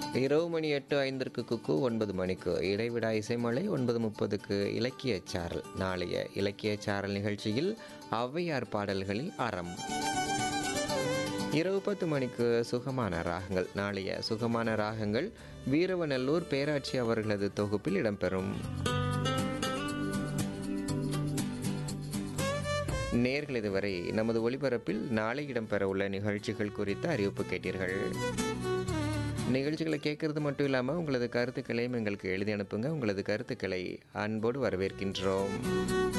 இரவு மணி எட்டு ஐந்திற்கு குக்கு ஒன்பது மணிக்கு இடைவிடா இசைமலை ஒன்பது முப்பதுக்கு இலக்கிய சாரல் நாளைய இலக்கிய சாரல் நிகழ்ச்சியில் ஔவையார் பாடல்களில் அறம் இரவு பத்து மணிக்கு சுகமான ராகங்கள் நாளைய சுகமான ராகங்கள் வீரவநல்லூர் பேராட்சி அவர்களது தொகுப்பில் இடம்பெறும் நேர்கள் இதுவரை நமது ஒளிபரப்பில் நாளை இடம்பெற உள்ள நிகழ்ச்சிகள் குறித்த அறிவிப்பு கேட்டீர்கள் நிகழ்ச்சிகளை கேட்கறது மட்டும் இல்லாமல் உங்களது கருத்துக்களையும் எங்களுக்கு எழுதி அனுப்புங்க உங்களது கருத்துக்களை அன்போடு வரவேற்கின்றோம்